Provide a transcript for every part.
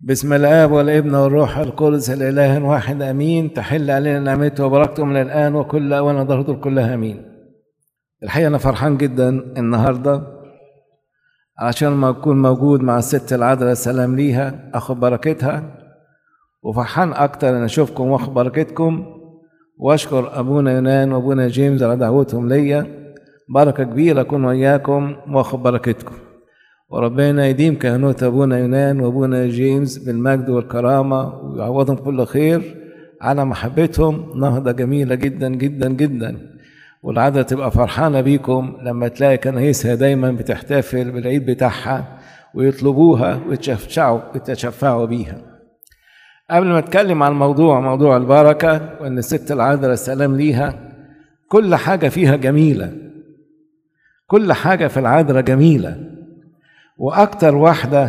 بسم الآب والابن والروح القدس الإله واحد أمين تحل علينا نعمته وبركته من الآن وكل أوان ظهرته كلها أمين الحقيقة أنا فرحان جدا النهاردة عشان ما أكون موجود مع الست العذراء السلام ليها أخد بركتها وفرحان أكتر أن أشوفكم وأخد بركتكم وأشكر أبونا يونان وأبونا جيمس على دعوتهم ليا بركة كبيرة أكون وياكم وأخد بركتكم وربنا يديم كهنوت أبونا يونان وأبونا جيمس بالمجد والكرامة ويعوضهم كل خير على محبتهم نهضة جميلة جدا جدا جدا والعادة تبقى فرحانة بيكم لما تلاقي كنايسها دايما بتحتفل بالعيد بتاعها ويطلبوها ويتشفعوا ويتشفعوا بيها قبل ما اتكلم عن الموضوع موضوع البركة وان الست العذراء السلام ليها كل حاجة فيها جميلة كل حاجة في العذراء جميلة وأكتر واحدة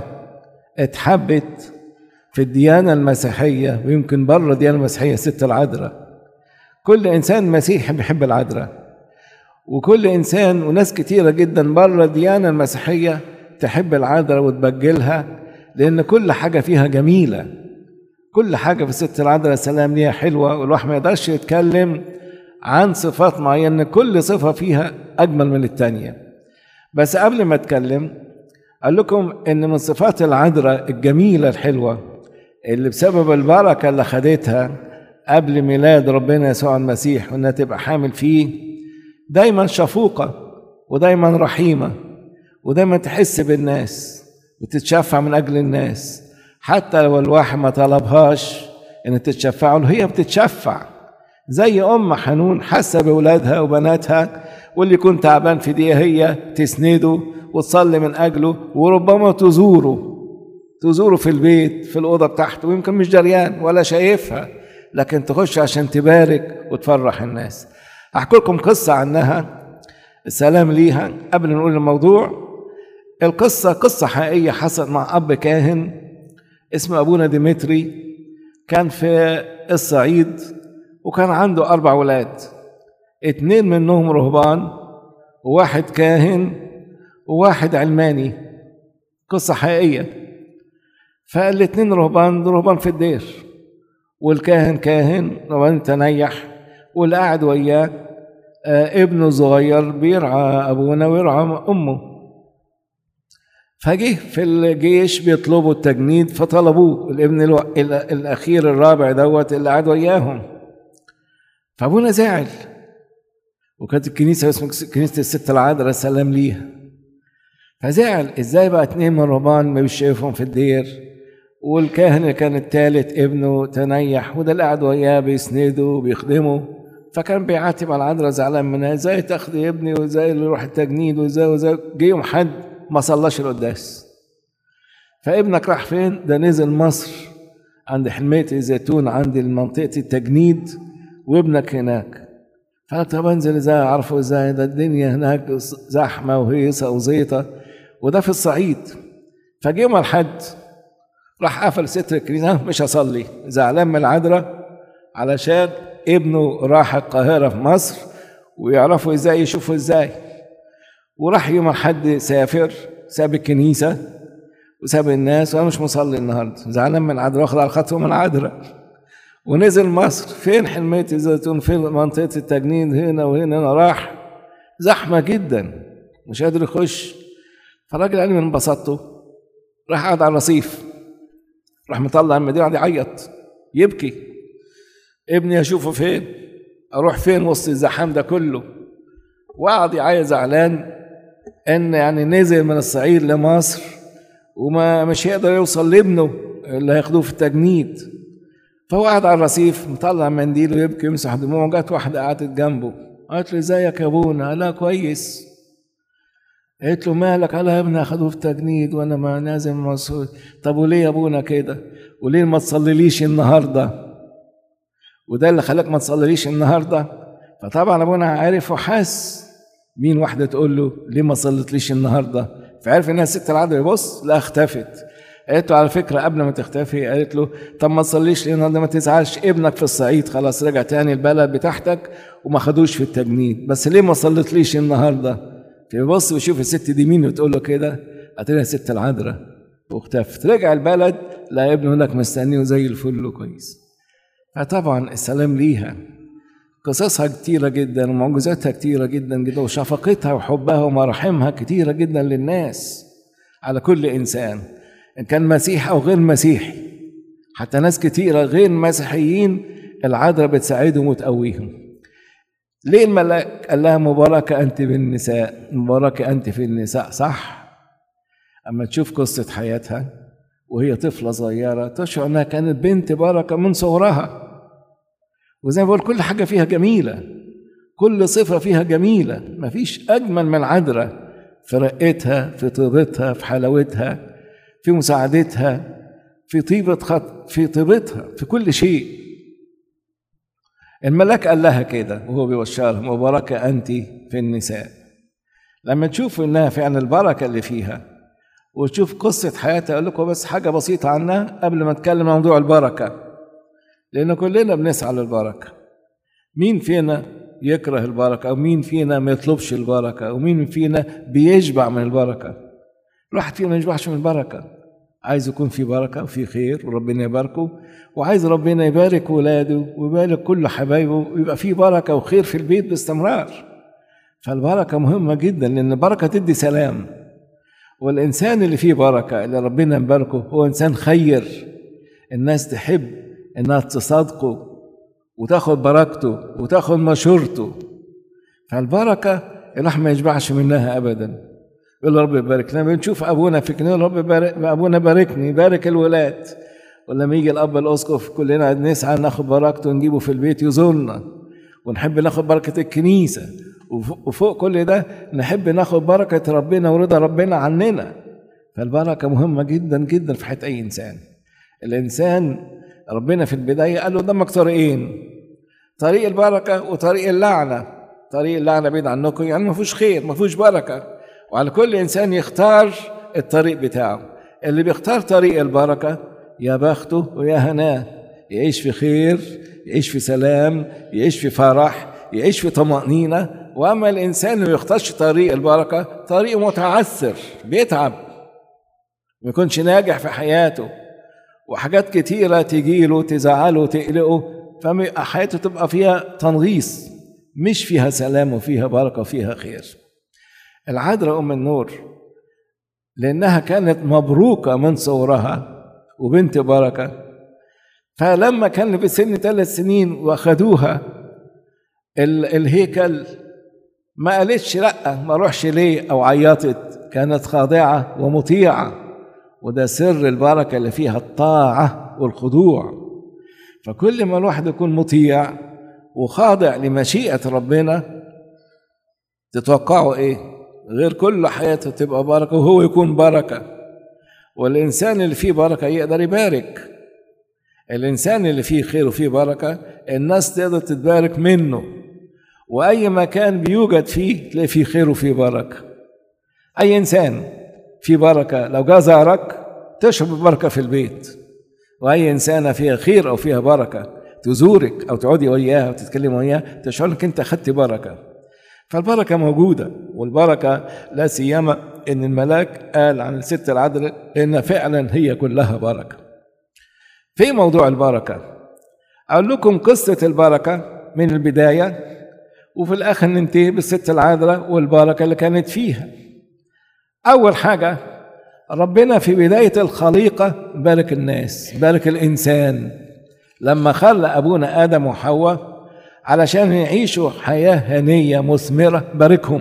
اتحبت في الديانة المسيحية ويمكن بره الديانة المسيحية ست العذراء كل إنسان مسيحي بيحب العذراء وكل إنسان وناس كتيرة جدا بره الديانة المسيحية تحب العذراء وتبجلها لأن كل حاجة فيها جميلة كل حاجة في ست العذراء السلام ليها حلوة والواحد ما يقدرش يتكلم عن صفات معينة كل صفة فيها أجمل من التانية بس قبل ما أتكلم قال لكم ان من صفات العذراء الجميله الحلوه اللي بسبب البركه اللي خدتها قبل ميلاد ربنا يسوع المسيح وانها تبقى حامل فيه دايما شفوقه ودايما رحيمه ودايما تحس بالناس وتتشفع من اجل الناس حتى لو الواحد ما طلبهاش ان تتشفع له هي بتتشفع زي ام حنون حاسه باولادها وبناتها واللي يكون تعبان في دقيقه هي تسنده وتصلي من أجله وربما تزوره تزوره في البيت في الأوضة بتاعته ويمكن مش جريان ولا شايفها لكن تخش عشان تبارك وتفرح الناس أحكي لكم قصة عنها السلام ليها قبل نقول الموضوع القصة قصة حقيقية حصلت مع أب كاهن اسمه أبونا ديمتري كان في الصعيد وكان عنده أربع ولاد اتنين منهم رهبان وواحد كاهن وواحد علماني قصة حقيقية فالاتنين رهبان رهبان في الدير والكاهن كاهن رهبان تنيح واللي قاعد وياه آه ابنه صغير بيرعى ابونا ويرعى امه فجه في الجيش بيطلبوا التجنيد فطلبوه الابن الو... الاخير الرابع دوت اللي قاعد وياهم فابونا زعل وكانت الكنيسه اسمها كنيسه الست العذراء سلام ليها فزعل ازاي بقى اتنين من رهبان ما شايفهم في الدير والكاهن اللي كان التالت ابنه تنيح وده اللي قاعد وياه بيسنده وبيخدمه فكان بيعاتب على العذراء زعلان منها ازاي تاخدي ابني وازاي اللي يروح التجنيد وازاي وازاي جه يوم حد ما صلاش القداس فابنك راح فين؟ ده نزل مصر عند حلمية الزيتون عند منطقة التجنيد وابنك هناك فقال طب انزل ازاي اعرفه ازاي ده الدنيا هناك زحمه وهيصه وزيطه وده في الصعيد فجه يوم الحد راح قفل ستر الكنيسه مش هصلي زعلان من العذراء علشان ابنه راح القاهره في مصر ويعرفوا ازاي يشوفوا ازاي وراح يوم الحد سافر ساب الكنيسه وساب الناس وانا مش مصلي النهارده زعلان من العذراء واخد على خطوه من العذراء ونزل مصر فين حلمية الزيتون فين منطقة التجنيد هنا وهنا هنا راح زحمة جدا مش قادر يخش فالراجل قال من انبسطته راح قعد على الرصيف راح مطلع المدينة قعد يعيط يبكي ابني اشوفه فين اروح فين وسط الزحام ده كله وقعد يعيط زعلان ان يعني نزل من الصعيد لمصر وما مش هيقدر يوصل لابنه اللي هياخدوه في التجنيد فهو قاعد على الرصيف مطلع منديل ويبكي يمسح دموعه جت واحده قعدت جنبه قالت له ازيك يا ابونا قال لها كويس قالت له مالك قال يا ابني اخدوه في تجنيد وانا ما نازل مصر طب وليه يا ابونا كده وليه ما تصليليش النهارده وده اللي خلاك ما تصليليش النهارده فطبعا ابونا عارف وحس مين واحده تقول له ليه ما صليتليش النهارده فعرف انها ست العذراء يبص لا اختفت قالت له على فكره قبل ما تختفي قالت له طب ما تصليش ليه النهارده ما تزعلش ابنك في الصعيد خلاص رجع تاني البلد بتاعتك وما خدوش في التجنيد بس ليه ما صليتليش النهارده فيبص ويشوف الست دي مين وتقول له كده قالت لها ست العذراء واختفت رجع البلد لا ابنه هناك مستنيه زي الفل كويس فطبعا السلام ليها قصصها كتيرة جدا ومعجزاتها كتيرة جدا جدا وشفقتها وحبها ومراحمها كتيرة جدا للناس على كل إنسان إن كان مسيحي أو غير مسيحي حتى ناس كتيرة غير مسيحيين العذراء بتساعدهم وتقويهم ليه الملاك قال لها مباركة أنت بالنساء مباركة أنت في النساء صح أما تشوف قصة حياتها وهي طفلة صغيرة تشعر أنها كانت بنت بركة من صغرها وزي ما بقول كل حاجة فيها جميلة كل صفة فيها جميلة مفيش أجمل من العذراء في رقتها في طيبتها في حلاوتها في مساعدتها في طيبة خط في طيبتها في كل شيء الملاك قال لها كده وهو بيبشرها مباركة أنت في النساء لما تشوف إنها فعلا البركة اللي فيها وتشوف قصة حياتها أقول لكم بس حاجة بسيطة عنها قبل ما أتكلم عن موضوع البركة لأن كلنا بنسعى للبركة مين فينا يكره البركة أو مين فينا ما يطلبش البركة أو مين فينا بيشبع من البركة الواحد فينا ما يشبعش من البركة عايز يكون في بركة وفي خير وربنا يباركه وعايز ربنا يبارك ولاده ويبارك كل حبايبه ويبقى في بركة وخير في البيت باستمرار فالبركة مهمة جدا لأن البركة تدي سلام والإنسان اللي فيه بركة اللي ربنا يباركه هو إنسان خير الناس تحب إنها تصادقه وتاخد بركته وتاخد مشورته فالبركة الواحد ما يشبعش منها أبدا يقول رب يبارك لما بنشوف أبونا في كنيسة رب يبارك أبونا باركني بارك الولاد ولما يجي الأب الأسقف كلنا نسعى ناخد بركته ونجيبه في البيت يزورنا ونحب ناخد بركة الكنيسة وفوق كل ده نحب ناخد بركة ربنا ورضا ربنا عننا فالبركة مهمة جدا جدا في حياة أي إنسان الإنسان ربنا في البداية قال له قدامك طريقين طريق البركة وطريق اللعنة طريق اللعنة بعيد عنكم يعني ما فيهوش خير ما فيهوش بركة وعلى كل إنسان يختار الطريق بتاعه اللي بيختار طريق البركة يا بخته ويا هناه يعيش في خير يعيش في سلام يعيش في فرح يعيش في طمأنينة وأما الإنسان اللي يختارش طريق البركة طريق متعثر بيتعب ما يكونش ناجح في حياته وحاجات كتيرة تجيله تزعله وتقلقه فحياته تبقى فيها تنغيص مش فيها سلام وفيها بركة وفيها خير العذراء أم النور لأنها كانت مبروكة من صغرها وبنت بركة فلما كان في سن ثلاث سنين واخدوها الهيكل ما قالتش لا ما اروحش ليه او عيطت كانت خاضعه ومطيعه وده سر البركه اللي فيها الطاعه والخضوع فكل ما الواحد يكون مطيع وخاضع لمشيئه ربنا تتوقعوا ايه غير كل حياته تبقى بركه وهو يكون بركه والإنسان اللي فيه بركة يقدر يبارك الإنسان اللي فيه خير وفيه بركة الناس تقدر تتبارك منه وأي مكان بيوجد فيه تلاقي فيه خير وفيه بركة أي إنسان فيه بركة لو جاء زارك تشرب البركة في البيت وأي إنسانة فيها خير أو فيها بركة تزورك أو تقعدي وياها وتتكلمي وياها تشعر إنك أنت أخدت بركة فالبركة موجودة والبركة لا سيما إن الملاك قال عن الست العذراء إن فعلا هي كلها بركة. في موضوع البركة أقول لكم قصة البركة من البداية وفي الآخر ننتهي بالست العذراء والبركة اللي كانت فيها. أول حاجة ربنا في بداية الخليقة بارك الناس بارك الإنسان لما خلى أبونا آدم وحواء علشان يعيشوا حياة هنية مثمرة باركهم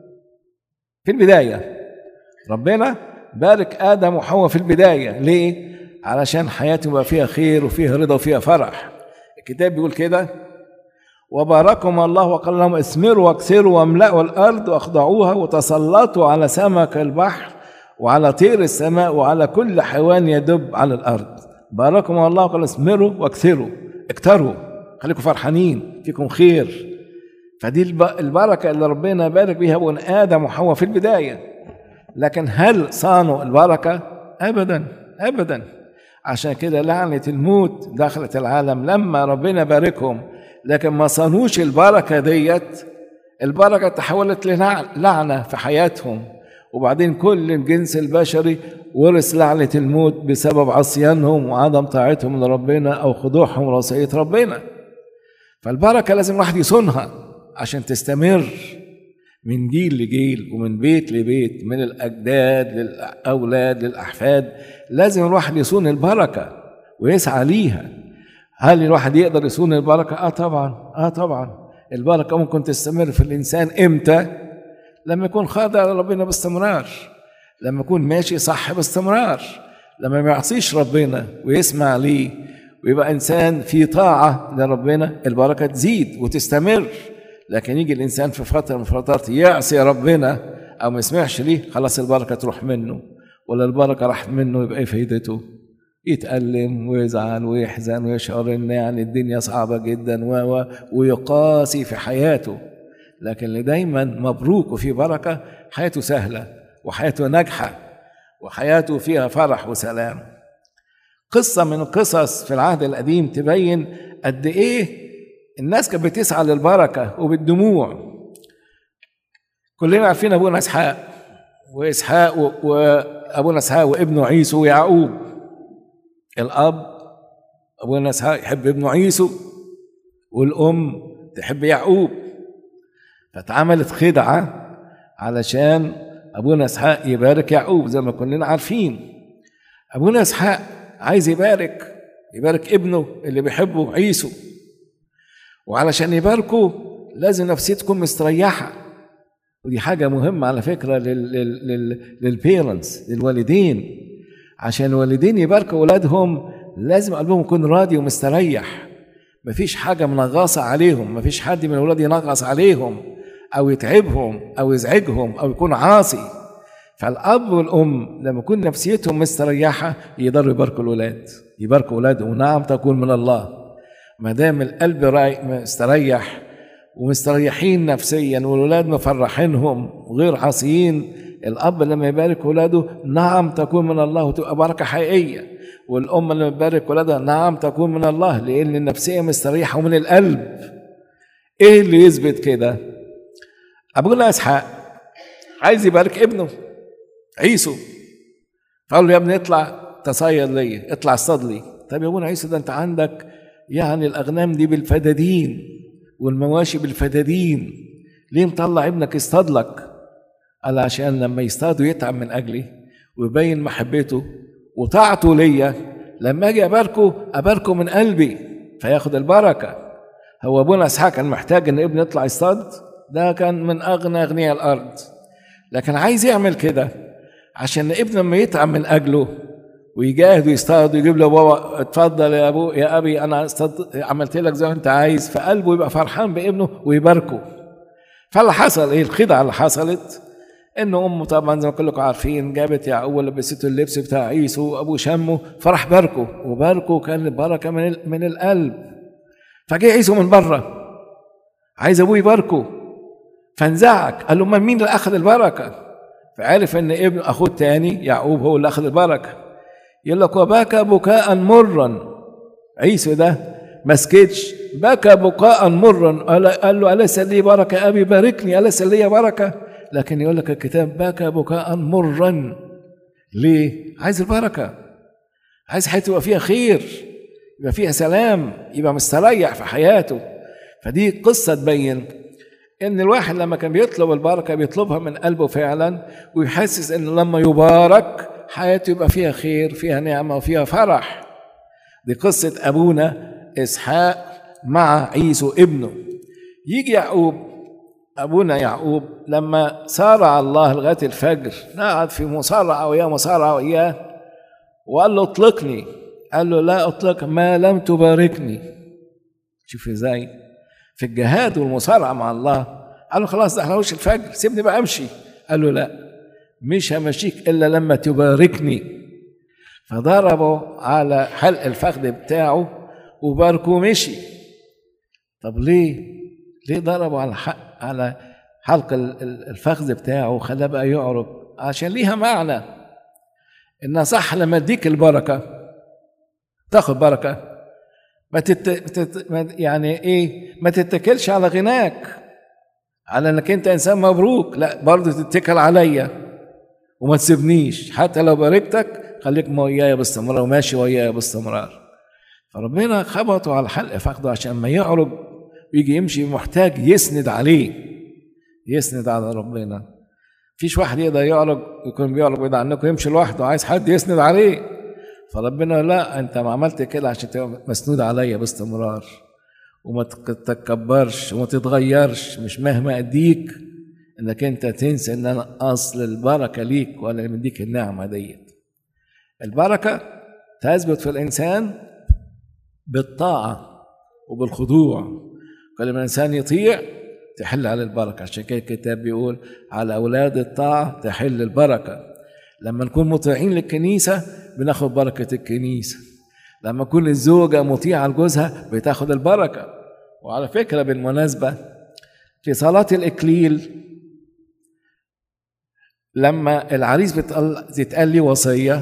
في البداية ربنا بارك آدم وحواء في البداية ليه؟ علشان حياتهم يبقى فيها خير وفيها رضا وفيها فرح الكتاب بيقول كده وباركهم الله وقال لهم اثمروا واكثروا واملأوا الأرض واخضعوها وتسلطوا على سمك البحر وعلى طير السماء وعلى كل حيوان يدب على الأرض باركهم الله وقال اثمروا واكثروا اكتروا خليكم فرحانين فيكم خير فدي البركة اللي ربنا بارك بيها ابن آدم وحواء في البداية لكن هل صانوا البركة؟ أبدا أبدا عشان كده لعنة الموت دخلت العالم لما ربنا باركهم لكن ما صانوش البركة ديت البركة تحولت للعنة في حياتهم وبعدين كل الجنس البشري ورث لعنة الموت بسبب عصيانهم وعدم طاعتهم لربنا أو خضوعهم لوصية ربنا فالبركة لازم الواحد يصونها عشان تستمر من جيل لجيل ومن بيت لبيت من الأجداد للأولاد للأحفاد لازم الواحد يصون البركة ويسعى ليها هل الواحد يقدر يصون البركة؟ آه طبعا آه طبعا البركة ممكن تستمر في الإنسان إمتى؟ لما يكون خاضع لربنا باستمرار لما يكون ماشي صح باستمرار لما ما يعصيش ربنا ويسمع ليه ويبقى إنسان في طاعة لربنا البركة تزيد وتستمر لكن يجي الإنسان في فترة من الفترات يعصي ربنا أو ما يسمعش ليه خلاص البركة تروح منه ولا البركة راحت منه يبقى إيه فايدته؟ يتألم ويزعل ويحزن ويشعر إن يعني الدنيا صعبة جدا و ويقاسي في حياته لكن اللي دايما مبروك وفي بركة حياته سهلة وحياته ناجحة وحياته فيها فرح وسلام قصة من القصص في العهد القديم تبين قد إيه الناس كانت بتسعى للبركة وبالدموع كلنا عارفين أبونا إسحاق وإسحاق وأبونا إسحاق وابنه عيسو ويعقوب الأب أبونا إسحاق يحب ابنه عيسو والأم تحب يعقوب فاتعملت خدعة علشان أبونا إسحاق يبارك يعقوب زي ما كلنا عارفين أبونا إسحاق عايز يبارك يبارك ابنه اللي بيحبه عيسو وعلشان يباركوا لازم نفسيته تكون مستريحة ودي حاجة مهمة على فكرة للبيرنتس للوالدين عشان الوالدين يباركوا أولادهم لازم قلبهم يكون راضي ومستريح مفيش حاجة منغصة عليهم مفيش حد من الأولاد ينغص عليهم أو يتعبهم أو يزعجهم أو يكون عاصي فالأب والأم لما يكون نفسيتهم مستريحة يقدروا يباركوا الأولاد يباركوا أولادهم نعم تكون من الله ما دام القلب مستريح ومستريحين نفسيا والولاد مفرحينهم وغير عاصيين الاب لما يبارك ولاده نعم تكون من الله وتبقى بركه حقيقيه والام لما تبارك ولادها نعم تكون من الله لان النفسيه مستريحه ومن القلب ايه اللي يثبت كده ابونا اسحاق عايز يبارك ابنه عيسو فقال له يا ابني اطلع تصيد لي اطلع اصطاد لي طب يا ابونا عيسو ده انت عندك يعني الاغنام دي بالفدادين والمواشي بالفدادين ليه مطلع ابنك يصطاد لك قال عشان لما يصطاد ويتعب من اجلي ويبين محبته وطاعته ليا لما اجي اباركه اباركه من قلبي فياخد البركه هو ابونا اسحاق كان محتاج ان ابنه يطلع يصطاد ده كان من اغنى اغنياء الارض لكن عايز يعمل كده عشان ابنه لما يتعب من اجله ويجاهد ويصطاد ويجيب له بابا اتفضل يا ابو يا ابي انا عملت لك زي ما انت عايز فقلبه يبقى فرحان بابنه ويباركه فاللي حصل ايه الخدعه اللي حصلت انه امه طبعا زي ما كلكم عارفين جابت يعقوب ولبسته اللبس بتاع عيسو وابوه شمه فراح باركه وباركه كان البركه من من القلب فجه عيسو من بره عايز ابوه يباركه فانزعج قال له مين اللي اخذ البركه فعرف ان ابن اخوه الثاني يعقوب هو اللي اخذ البركه يقول لك وبكى بكاء مرا عيسو ده ما سكتش بكى بكاء مرا قال له أليس لي بركة أبي باركني أليس لي بركة لكن يقول لك الكتاب بكى بكاء مرا ليه؟ عايز البركة عايز حياته يبقى فيها خير يبقى فيها سلام يبقى مستريح في حياته فدي قصة تبين إن الواحد لما كان بيطلب البركة بيطلبها من قلبه فعلا ويحسس إن لما يبارك حياته يبقى فيها خير فيها نعمة وفيها فرح دي قصة أبونا إسحاق مع عيسو ابنه يجي يعقوب أبونا يعقوب لما صارع الله لغاية الفجر قعد في مصارعة وياه مصارعة وياه وقال له اطلقني قال له لا اطلق ما لم تباركني شوف ازاي في الجهاد والمصارعة مع الله قال له خلاص ده احنا وش الفجر سيبني بقى امشي قال له لا مش همشيك الا لما تباركني فضربه على حلق الفخذ بتاعه وباركه ومشي طب ليه ليه ضربه على حق على حلق الفخذ بتاعه وخلاه بقى يعرج عشان ليها معنى ان صح لما اديك البركه تاخد بركه ما تت... يعني ايه ما تتكلش على غناك على انك انت انسان مبروك لا برضه تتكل عليا وما تسيبنيش حتى لو باركتك خليك ويايا باستمرار وماشي ويايا باستمرار فربنا خبطه على الحلق فخده عشان ما يعرج ويجي يمشي محتاج يسند عليه يسند على ربنا فيش واحد يقدر يعرج يكون بيعرج بعيد عنكم يمشي لوحده عايز حد يسند عليه فربنا لا انت ما عملت كده عشان تبقى مسنود عليا باستمرار وما تتكبرش وما تتغيرش مش مهما اديك انك انت تنسى ان انا اصل البركه ليك وانا اللي مديك النعمه ديت البركه تثبت في الانسان بالطاعه وبالخضوع كل ما الانسان يطيع تحل على البركه عشان كده الكتاب بيقول على اولاد الطاعه تحل البركه لما نكون مطيعين للكنيسه بناخد بركه الكنيسه لما تكون الزوجه مطيعه لجوزها بتاخد البركه وعلى فكره بالمناسبه في صلاه الاكليل لما العريس بتقال تتقال لي وصيه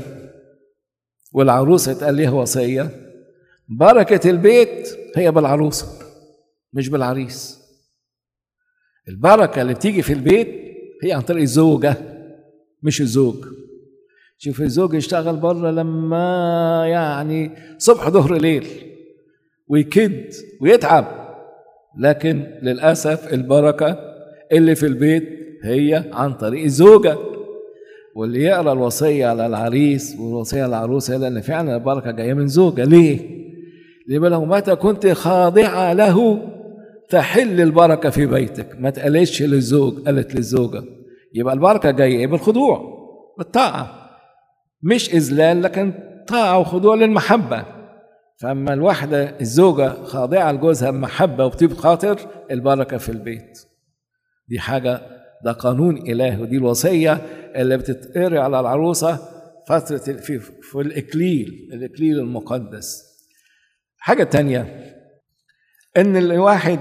والعروسه تقال ليها وصيه بركه البيت هي بالعروسه مش بالعريس البركه اللي بتيجي في البيت هي عن طريق الزوجه مش الزوج شوف الزوج يشتغل بره لما يعني صبح ظهر ليل ويكد ويتعب لكن للاسف البركه اللي في البيت هي عن طريق الزوجه واللي يقرا الوصيه على العريس والوصيه على العروسه لان فعلا البركه جايه من زوجه ليه؟ ليه لو متى كنت خاضعه له تحل البركه في بيتك ما تقالتش للزوج قالت للزوجه يبقى البركه جايه بالخضوع بالطاعه مش اذلال لكن طاعه وخضوع للمحبه فاما الواحده الزوجه خاضعه لجوزها بمحبه وبطيب خاطر البركه في البيت دي حاجه ده قانون الهي ودي الوصيه اللي بتتقري على العروسه فتره في, في الاكليل الاكليل المقدس حاجه تانية ان الواحد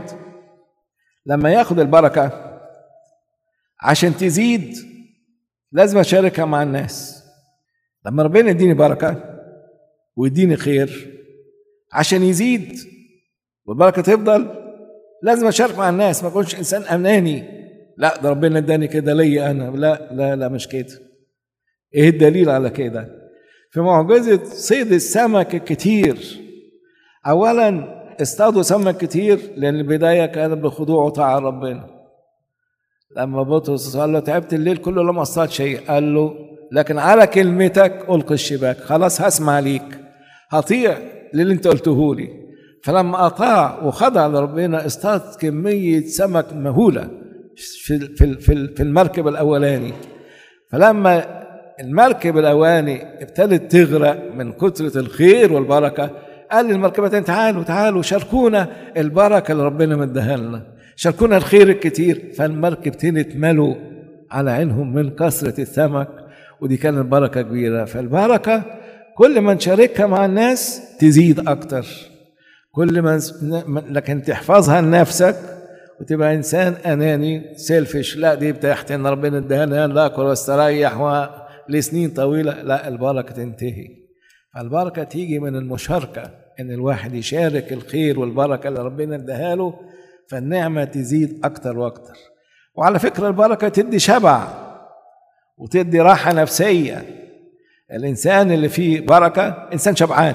لما ياخد البركه عشان تزيد لازم اشاركها مع الناس لما ربنا يديني بركه ويديني خير عشان يزيد والبركه تفضل لازم اشارك مع الناس ما اكونش انسان اناني لا ده ربنا اداني كده ليا انا لا لا لا مش كده ايه الدليل على كده في معجزه صيد السمك الكتير اولا اصطادوا سمك كتير لان البدايه كانت بخضوع وطاعه ربنا لما بطرس قال له تعبت الليل كله لما اصطاد شيء قال له لكن على كلمتك القي الشباك خلاص هسمع ليك هطيع للي انت قلته لي فلما اطاع وخضع لربنا اصطاد كميه سمك مهوله في في في في المركب الاولاني فلما المركب الاولاني ابتدت تغرق من كثره الخير والبركه قال للمركبتين تعالوا تعالوا شاركونا البركه اللي ربنا مديها لنا شاركونا الخير الكتير فالمركبتين اتملوا على عينهم من كثره السمك ودي كانت بركه كبيره فالبركه كل ما نشاركها مع الناس تزيد اكتر كل ما لكن تحفظها لنفسك وتبقى انسان اناني سيلفش لا دي بتاعتي ان ربنا اداها لا اكل واستريح لسنين طويله لا البركه تنتهي البركه تيجي من المشاركه ان الواحد يشارك الخير والبركه اللي ربنا اداها له فالنعمه تزيد اكتر واكتر وعلى فكره البركه تدي شبع وتدي راحه نفسيه الانسان اللي فيه بركه انسان شبعان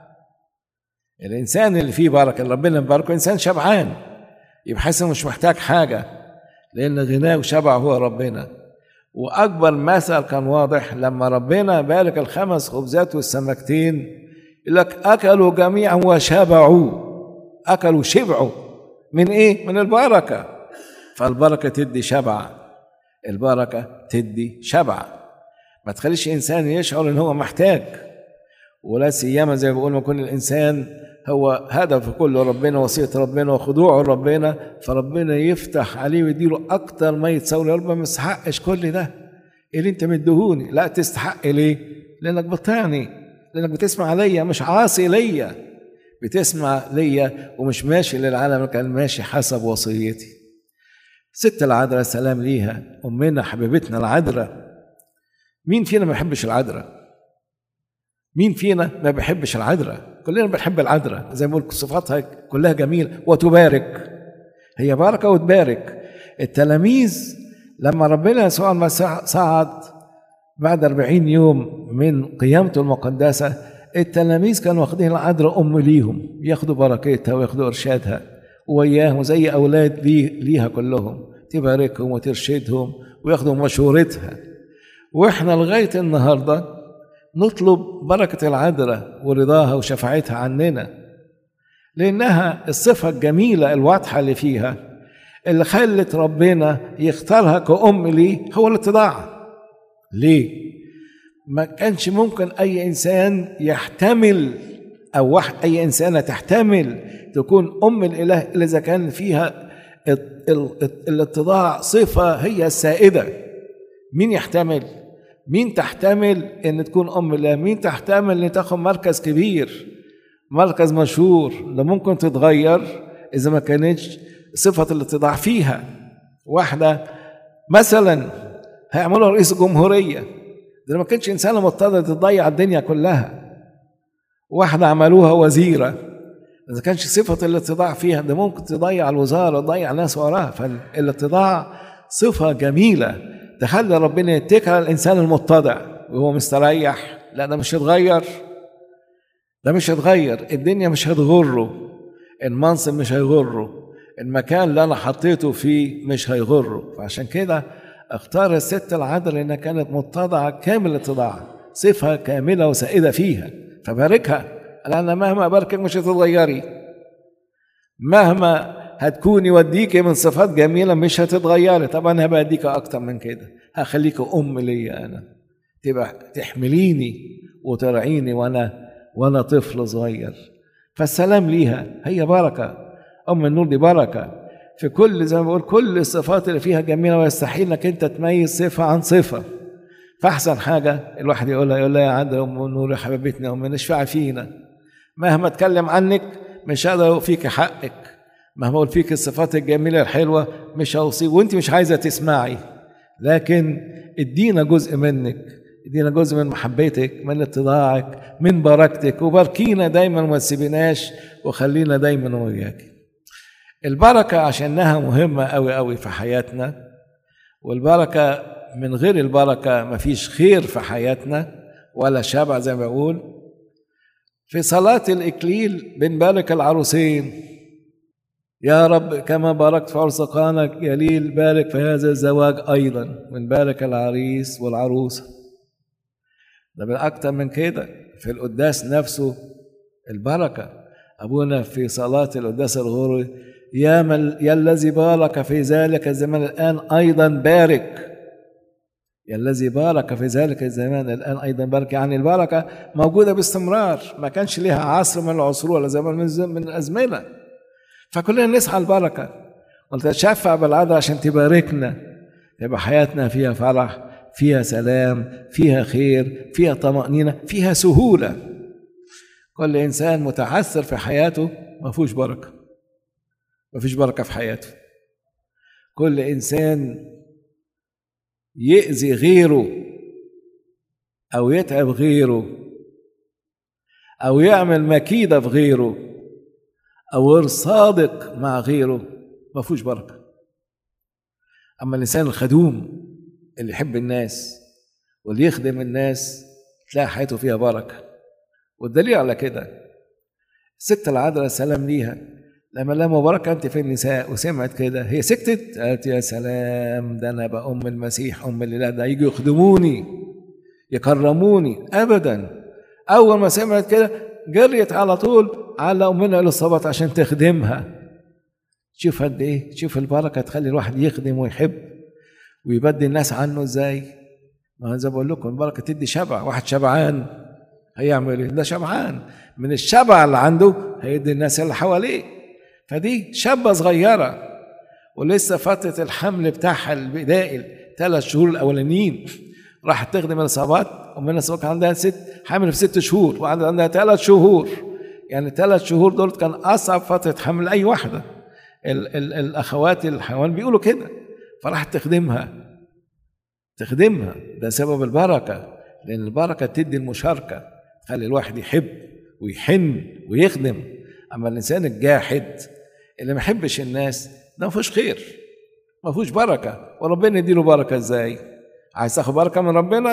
الانسان اللي فيه بركه اللي ربنا مباركه انسان شبعان يبقى حاسس انه مش محتاج حاجه لان غناه وشبعه هو ربنا واكبر مثل كان واضح لما ربنا بارك الخمس خبزات والسمكتين يقول لك اكلوا جميعا وشبعوا اكلوا شبعوا من ايه من البركه فالبركه تدي شبع البركه تدي شبع ما تخليش انسان يشعر ان هو محتاج ولا سيما زي ما بقول ما يكون الانسان هو هدف كله ربنا وصية ربنا وخضوعه لربنا فربنا يفتح عليه ويديله أكتر ما يتصور يا رب ما يستحقش كل ده إيه اللي أنت مديهوني لا تستحق ليه؟ لأنك بتطيعني لأنك بتسمع ليا مش عاصي ليا بتسمع ليا ومش ماشي للعالم كان ماشي حسب وصيتي ست العذراء سلام ليها أمنا حبيبتنا العذراء مين فينا ما يحبش العذراء؟ مين فينا ما بيحبش العذراء؟ كلنا بنحب العذراء زي ما بقول صفاتها كلها جميله وتبارك هي بركه وتبارك التلاميذ لما ربنا يسوع المسيح صعد بعد أربعين يوم من قيامته المقدسة التلاميذ كانوا واخدين العذراء أم ليهم ياخدوا بركتها وياخدوا إرشادها وياهم زي أولاد لي ليها كلهم تباركهم وترشدهم وياخدوا مشورتها وإحنا لغاية النهاردة نطلب بركة العذراء ورضاها وشفاعتها عننا لأنها الصفة الجميلة الواضحة اللي فيها اللي خلت ربنا يختارها كأم ليه هو الاتضاع ليه؟ ما كانش ممكن أي إنسان يحتمل أو واحد أي إنسانة تحتمل تكون أم الإله إلا إذا كان فيها الاتضاع صفة هي السائدة مين يحتمل؟ مين تحتمل ان تكون ام الله مين تحتمل ان تاخد مركز كبير مركز مشهور ده ممكن تتغير اذا ما كانتش صفه الاتضاع فيها واحده مثلا هيعملوها رئيس الجمهوريه ده ما كانش انسانه مضطره تضيع الدنيا كلها واحده عملوها وزيره اذا كانش صفه الاتضاع فيها ده ممكن تضيع الوزاره تضيع ناس وراها فالاتضاع صفه جميله تخلي ربنا يتكل على الانسان المتضع وهو مستريح لا ده مش هيتغير ده مش هيتغير الدنيا مش هتغره المنصب مش هيغره المكان اللي انا حطيته فيه مش هيغره فعشان كده اختار الست العذراء لانها كانت متضعه كامل الاتضاع صفه كامله وسائده فيها فباركها لان مهما اباركك مش هتتغيري مهما هتكوني وديكي من صفات جميلة مش هتتغيري طبعا هبقى اديك اكتر من كده هخليك ام ليا انا تبقى تحمليني وترعيني وانا وانا طفل صغير فالسلام ليها هي بركة ام النور دي بركة في كل زي ما بقول كل الصفات اللي فيها جميلة ويستحيل انك انت تميز صفة عن صفة فاحسن حاجة الواحد يقولها يقول لها يا عند ام النور يا حبيبتنا ام اشفعي فينا مهما اتكلم عنك مش هقدر فيك حقك مهما اقول فيك الصفات الجميله الحلوه مش هوصي وانت مش عايزه تسمعي لكن ادينا جزء منك ادينا جزء من محبتك من اتضاعك من بركتك وباركينا دايما وما تسيبناش وخلينا دايما وياك البركه عشانها مهمه قوي قوي في حياتنا والبركه من غير البركه مفيش خير في حياتنا ولا شبع زي ما بقول في صلاه الاكليل بنبارك العروسين يا رب كما باركت في عرس قانك يليل بارك في هذا الزواج أيضا ونبارك العريس والعروسة ده من أكتر من كده في القداس نفسه البركة أبونا في صلاة القداس الغوري يا, مل يا الذي بارك في ذلك الزمان الآن أيضا بارك يا الذي بارك في ذلك الزمان الآن أيضا بارك يعني البركة موجودة باستمرار ما كانش ليها عصر من العصور ولا زمان من, من الأزمنة فكلنا نسعى البركة ونتشفع بالعذراء عشان تباركنا يبقى حياتنا فيها فرح فيها سلام فيها خير فيها طمأنينة فيها سهولة كل إنسان متعثر في حياته ما فيهوش بركة ما فيش بركة في حياته كل إنسان يأذي غيره أو يتعب غيره أو يعمل مكيدة في غيره أو غير صادق مع غيره ما فيهوش بركة أما الإنسان الخدوم اللي يحب الناس واللي يخدم الناس تلاقي حياته فيها بركة والدليل على كده الست العذراء سلام ليها لما لما بركة أنت في النساء وسمعت كده هي سكتت قالت يا سلام ده أنا بقى أم المسيح أم الإله ده يجوا يخدموني يكرموني أبدا أول ما سمعت كده جريت على طول على أمنا الإصابات عشان تخدمها شوف قد إيه شوف البركة تخلي الواحد يخدم ويحب ويبدي الناس عنه إزاي ما زي بقول لكم البركة تدي شبع واحد شبعان هيعمل إيه ده شبعان من الشبع اللي عنده هيدي الناس اللي حواليه فدي شابة صغيرة ولسه فترة الحمل بتاعها البدائي ثلاث شهور الأولانيين راحت تخدم الإصابات أمنا الإصابات عندها ست حامل في ست شهور وعندها عندها ثلاث شهور يعني ثلاث شهور دول كان أصعب فترة حمل أي واحدة ال ال الأخوات الحيوان بيقولوا كده فراحت تخدمها تخدمها ده سبب البركة لأن البركة تدي المشاركة تخلي الواحد يحب ويحن ويخدم أما الإنسان الجاحد اللي ما يحبش الناس ده ما فيهوش خير ما فيهوش بركة وربنا يديله بركة إزاي؟ عايز تاخد بركة من ربنا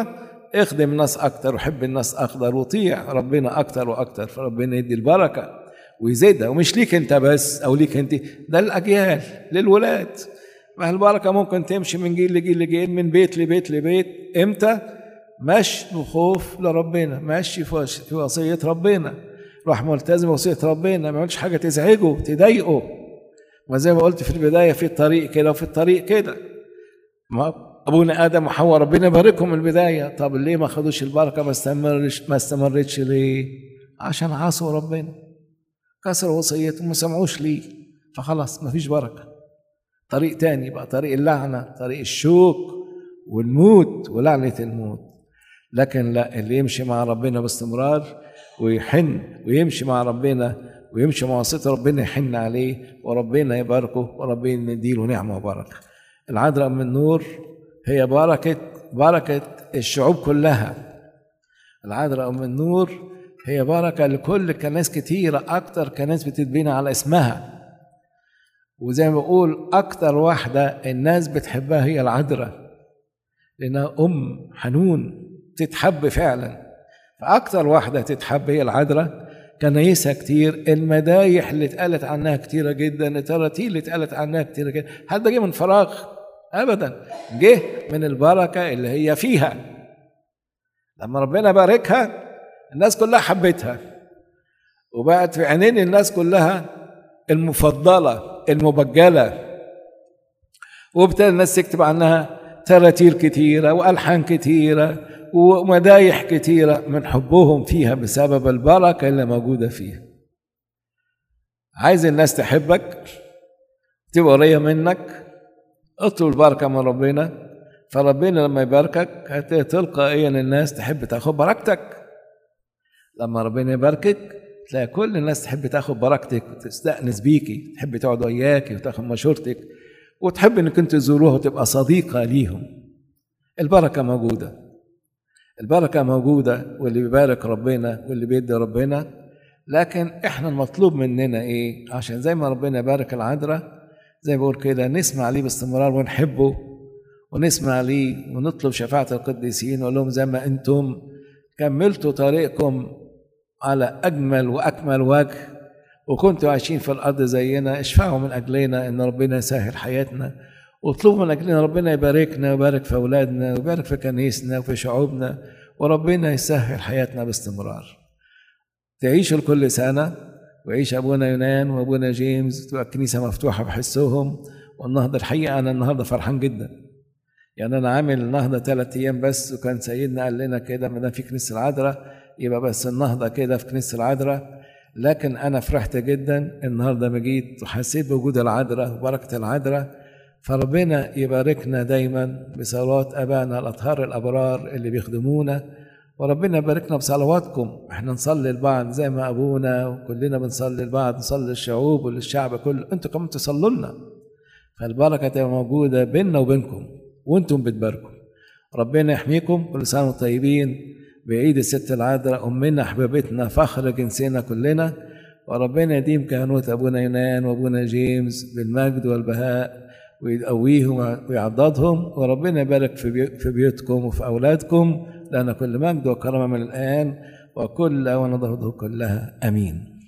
اخدم الناس اكتر وحب الناس اكتر وطيع ربنا اكتر واكتر فربنا يدي البركه ويزيدها ومش ليك انت بس او ليك انت ده الاجيال للولاد ما البركه ممكن تمشي من جيل لجيل لجيل من بيت لبيت لبيت امتى مشي بخوف لربنا مشي في وصيه ربنا روح ملتزم بوصيه ربنا ما يعملش حاجه تزعجه تضايقه وزي ما قلت في البدايه في الطريق كده وفي الطريق كده ما ابونا ادم وحواء ربنا يباركهم من البدايه طب ليه ما خدوش البركه ما استمرش ما استمرتش ليه عشان عصوا ربنا كسروا وصيته ما سمعوش ليه فخلاص ما فيش بركه طريق تاني بقى طريق اللعنه طريق الشوك والموت ولعنه الموت لكن لا اللي يمشي مع ربنا باستمرار ويحن ويمشي مع ربنا ويمشي مع وصيه ربنا يحن عليه وربنا يباركه وربنا يديله نعمه وبركه العذراء من النور هي بركة بركة الشعوب كلها العذراء أم النور هي بركة لكل كناس كتيرة أكتر كناس بتتبنى على اسمها وزي ما بقول أكتر واحدة الناس بتحبها هي العذراء لأنها أم حنون تتحب فعلا فأكتر واحدة تتحب هي العذراء كنايسها كتير المدايح اللي اتقالت عنها كتيرة جدا التراتيل اللي اتقالت عنها كتيرة جدا هل ده جه من فراغ ابدا جه من البركه اللي هي فيها لما ربنا باركها الناس كلها حبتها وبقت في عينين الناس كلها المفضله المبجله وابتدى الناس تكتب عنها تراتيل كتيره والحان كتيره ومدايح كتيره من حبهم فيها بسبب البركه اللي موجوده فيها عايز الناس تحبك تبقى قريبه منك اطلب البركه من ربنا فربنا لما يباركك هتلاقي تلقائيا الناس تحب تاخد بركتك لما ربنا يباركك تلاقي كل الناس تحب تاخد بركتك وتستأنس بيكي تحب تقعد وياكي وتاخد مشورتك وتحب انك انت تزوروها وتبقى صديقة ليهم البركة موجودة البركة موجودة واللي بيبارك ربنا واللي بيدي ربنا لكن احنا المطلوب مننا ايه عشان زي ما ربنا يبارك العذراء زي ما بقول كده نسمع ليه باستمرار ونحبه ونسمع ليه ونطلب شفاعة القديسين ونقول لهم زي ما انتم كملتوا طريقكم على أجمل وأكمل وجه وكنتوا عايشين في الأرض زينا اشفعوا من أجلنا إن ربنا يسهل حياتنا واطلبوا من أجلنا ربنا يباركنا ويبارك في أولادنا ويبارك في كنيسنا وفي شعوبنا وربنا يسهل حياتنا باستمرار تعيشوا لكل سنة ويعيش أبونا يونان وأبونا جيمس تبقى الكنيسة مفتوحة بحسهم والنهضة الحقيقة أنا النهاردة فرحان جدا يعني أنا عامل النهضة ثلاث أيام بس وكان سيدنا قال لنا كده ما دام في كنيسة العذراء يبقى بس النهضة كده في كنيسة العذراء لكن أنا فرحت جدا النهارده ما جيت وحسيت بوجود العذراء وبركة العذراء فربنا يباركنا دايما بصلوات أبائنا الأطهار الأبرار اللي بيخدمونا وربنا يباركنا بصلواتكم احنا نصلي لبعض زي ما ابونا وكلنا بنصلي لبعض نصلي للشعوب وللشعب كله انتوا كمان تصلوا لنا فالبركه تبقى موجوده بيننا وبينكم وانتم بتباركوا ربنا يحميكم كل سنه وانتم طيبين بعيد الست العذراء امنا حبيبتنا فخر جنسنا كلنا وربنا يديم كهنوت ابونا يونان وابونا جيمس بالمجد والبهاء ويقويهم ويعضدهم وربنا يبارك في بيوتكم وفي اولادكم لنا كل مجد وكرامه من الان وكل ونظره كلها امين